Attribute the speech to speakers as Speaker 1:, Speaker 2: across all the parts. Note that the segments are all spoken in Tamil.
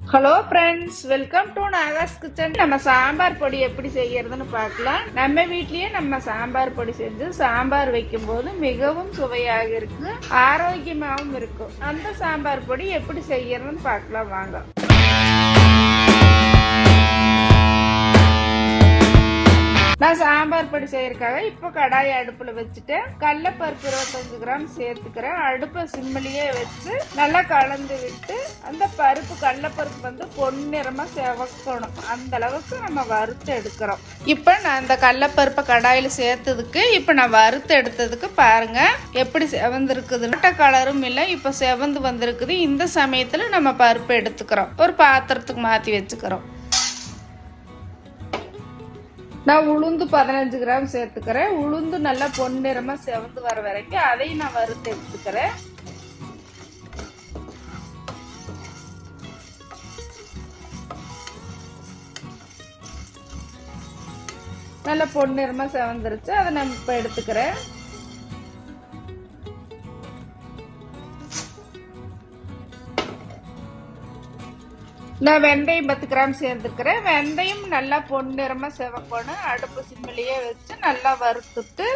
Speaker 1: hello friends welcome to Naga's kitchen நம்ம சாம்பார் பொடி எப்படி செய்யறதுன்னு பார்க்கலாம் நம்ம வீட்லயே நம்ம சாம்பார் பொடி செஞ்சு சாம்பார் வைக்கும்போது மிகவும் சுவையாக இருக்கு ஆரோக்கியமாகவும் இருக்கும் அந்த சாம்பார் பொடி எப்படி செய்யறதுன்னு பார்க்கலாம் வாங்க நான் சாம்பார் பொடி செய்யறதுக்காக இப்போ கடாயை அடுப்புல வச்சுட்டு கடலப்பருப்பு இருபத்தஞ்சு கிராம் சேர்த்துக்கிறேன் அடுப்பை சிம்மிலேயே வச்சு நல்லா கலந்து விட்டு அந்த பருப்பு கடலப்பருப்பு வந்து பொன்னிறமா செவக்கணும் அந்த அளவுக்கு நம்ம வறுத்து எடுக்கிறோம் இப்போ நான் இந்த கடலப்பருப்பை கடாயில் சேர்த்ததுக்கு இப்போ நான் வறுத்து எடுத்ததுக்கு பாருங்க எப்படி செவந்திருக்குது நட்ட கலரும் இல்லை இப்போ செவந்து வந்திருக்குது இந்த சமயத்தில் நம்ம பருப்பு எடுத்துக்கிறோம் ஒரு பாத்திரத்துக்கு மாற்றி வச்சுக்கிறோம் நான் உளுந்து பதினஞ்சு கிராம் சேர்த்துக்கிறேன் உளுந்து நல்லா பொன்னிறமா செவந்து வர வரைக்கும் அதையும் நான் வறுத்து எடுத்துக்கிறேன் நல்லா பொன்னிறமா செவந்துருச்சு அதை நான் இப்ப எடுத்துக்கிறேன் நான் வெந்தயம் பத்து கிராம் சேர்த்துக்கிறேன் வெந்தயம் நல்லா பொன்னிறமா செவக்கணும் அடுப்பு சிம்மிலேயே வச்சு நல்லா வறுத்துட்டு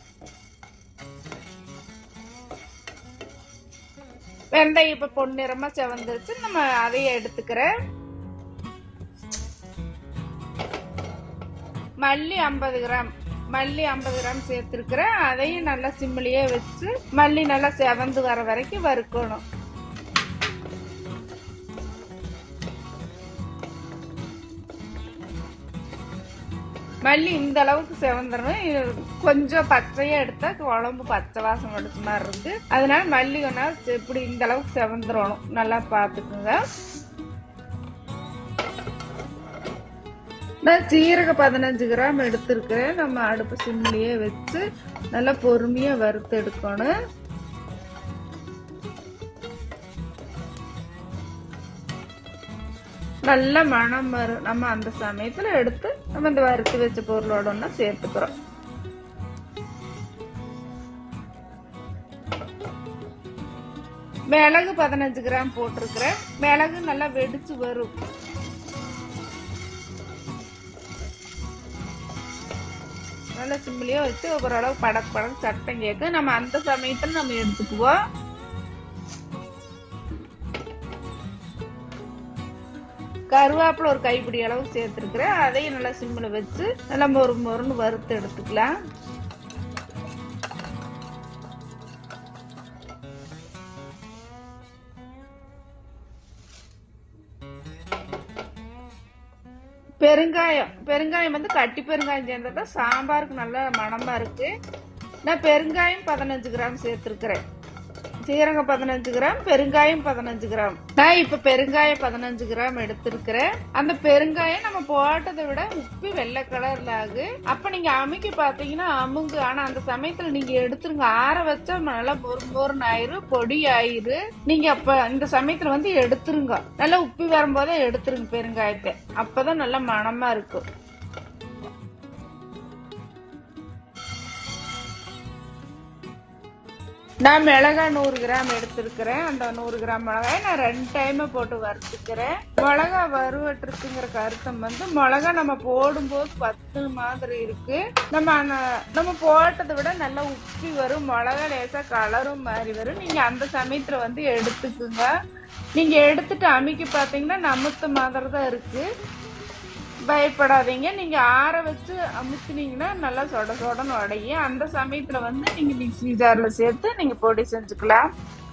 Speaker 1: வெந்தயம் இப்ப பொன்னிறமா செவந்துருச்சு நம்ம அதையும் எடுத்துக்கிறேன் மல்லி ஐம்பது கிராம் மல்லி ஐம்பது கிராம் சேர்த்துருக்கிறேன் அதையும் நல்லா சிம்மிலேயே வச்சு மல்லி நல்லா செவந்து வர வரைக்கும் வறுக்கணும் மல்லி இந்த அளவுக்கு செவந்துடணும் கொஞ்சம் பச்சையா எடுத்தா குழம்பு பச்சை வாசம் எடுத்த மாதிரி இருக்கு அதனால மல்லி ஒன்னா இப்படி இந்த அளவுக்கு செவந்துடணும் நல்லா பார்த்துக்குங்க நான் சீரகம் பதினஞ்சு கிராம் எடுத்திருக்கிறேன் நம்ம அடுப்பு சிம்லேயே வச்சு நல்லா பொறுமையா வறுத்து எடுக்கணும் நல்ல மனம் வரும் நம்ம அந்த சமயத்துல எடுத்து நம்ம இந்த வறுத்து வச்ச பொருளோட ஒண்ணா சேர்த்துக்கிறோம் மிளகு பதினஞ்சு கிராம் போட்டிருக்கிறேன் மிளகு நல்லா வெடிச்சு வரும் நல்லா சிம்மிலேயே வச்சு ஓரளவு படக்கு படக்கு சட்டம் கேட்கும் நம்ம அந்த சமயத்துல நம்ம எடுத்துக்குவோம் கருவேப்பில ஒரு கைப்பிடி அளவு சேர்த்துருக்குறேன் அதையும் நல்லா சிம்மில் வச்சு நல்லா மொறு மொறுன்னு வறுத்து எடுத்துக்கலாம் பெருங்காயம் பெருங்காயம் வந்து கட்டி பெருங்காயம் சேர்ந்தா சாம்பாருக்கு நல்ல மணமா இருக்கு நான் பெருங்காயம் பதினஞ்சு கிராம் சேர்த்துருக்கிறேன் சீரகம் பதினஞ்சு கிராம் பெருங்காயம் பதினஞ்சு கிராம் நான் இப்ப பெருங்காயம் பதினஞ்சு கிராம் எடுத்திருக்கிறேன் அந்த பெருங்காயம் நம்ம போட்டதை விட உப்பி வெள்ளை கலர்ல ஆகு அப்ப நீங்க அமுக்கி பாத்தீங்கன்னா அமுங்கு ஆனா அந்த சமயத்துல நீங்க எடுத்துருங்க ஆற வச்சா நல்லா மொறு மொறுன்னு ஆயிரு பொடி ஆயிரு நீங்க அப்ப இந்த சமயத்துல வந்து எடுத்துருங்க நல்லா உப்பி வரும்போதே எடுத்துருங்க பெருங்காயத்தை அப்பதான் நல்லா மணமா இருக்கும் நான் மிளகாய் நூறு கிராம் எடுத்திருக்கிறேன் அந்த நூறு கிராம் மிளகாய் நான் ரெண்டு டைம் போட்டு வறுத்துக்கிறேன் மிளகா வறுவட்டுறதுங்கிற கருத்தம் வந்து மிளகா நம்ம போடும்போது பத்து மாதிரி இருக்கு நம்ம நம்ம போட்டதை விட நல்லா உப்பி வரும் மிளகா லேசா கலரும் மாறி வரும் நீங்க அந்த சமயத்துல வந்து எடுத்துக்குங்க நீங்க எடுத்துட்டு அமுக்கி பாத்தீங்கன்னா நமுத்த மாதிரி தான் இருக்கு பயப்படாதீங்க நீங்க ஆற வச்சு அமுத்துனீங்கன்னா நல்லா சொட சொடன்னு உடையும் அந்த சமயத்துல வந்து நீங்க மிக்சி ஜார்ல சேர்த்து நீங்க பொடி செஞ்சுக்கலாம்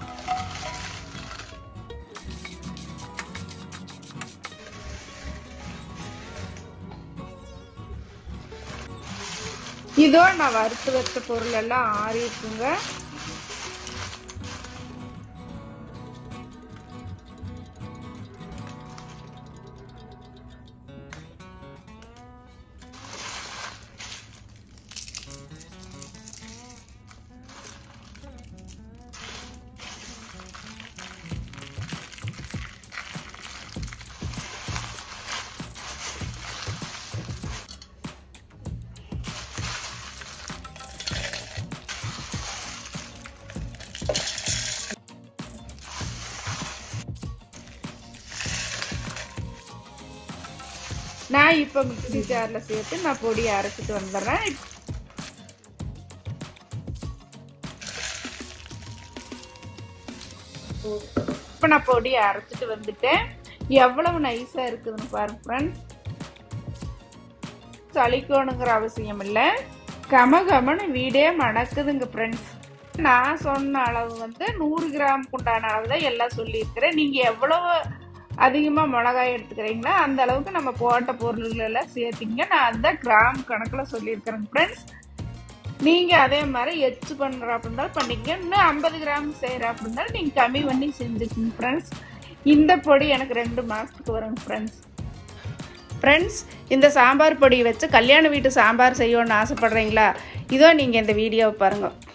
Speaker 1: இதோ நான் வறுத்து வச்ச பொருள் எல்லாம் ஆறி இருக்குங்க நான் இப்போ மிக்ஸி ஜாரில் சேர்த்து நான் பொடியை அரைச்சிட்டு வந்துடுறேன் இப்போ நான் பொடியை அரைச்சிட்டு வந்துட்டேன் எவ்வளவு நைஸாக இருக்குதுன்னு பாருங்க ஃப்ரெண்ட்ஸ் சளிக்கணுங்கிற அவசியம் இல்லை கம கமன்னு வீடே மணக்குதுங்க ஃப்ரெண்ட்ஸ் நான் சொன்ன அளவு வந்து நூறு கிராமுக்கு உண்டான அளவு தான் எல்லாம் சொல்லியிருக்கிறேன் நீங்கள் எவ்வளவு அதிகமாக மிளகாய் எடுத்துக்கிறீங்களோ அந்த அளவுக்கு நம்ம போட்ட பொருள்கள் எல்லாம் சேர்த்திங்க நான் அந்த கிராம் கணக்கில் சொல்லியிருக்கிறேங்க ஃப்ரெண்ட்ஸ் நீங்கள் அதே மாதிரி எச்சு பண்ணுற இருந்தாலும் பண்ணிக்கங்க இன்னும் ஐம்பது கிராம் செய்கிற இருந்தாலும் நீங்கள் கம்மி பண்ணி செஞ்சுக்கோங்க ஃப்ரெண்ட்ஸ் இந்த பொடி எனக்கு ரெண்டு மாதத்துக்கு வருங்க ஃப்ரெண்ட்ஸ் ஃப்ரெண்ட்ஸ் இந்த சாம்பார் பொடி வச்சு கல்யாண வீட்டு சாம்பார் செய்யணும்னு ஆசைப்பட்றீங்களா இதோ நீங்கள் இந்த வீடியோவை பாருங்கள்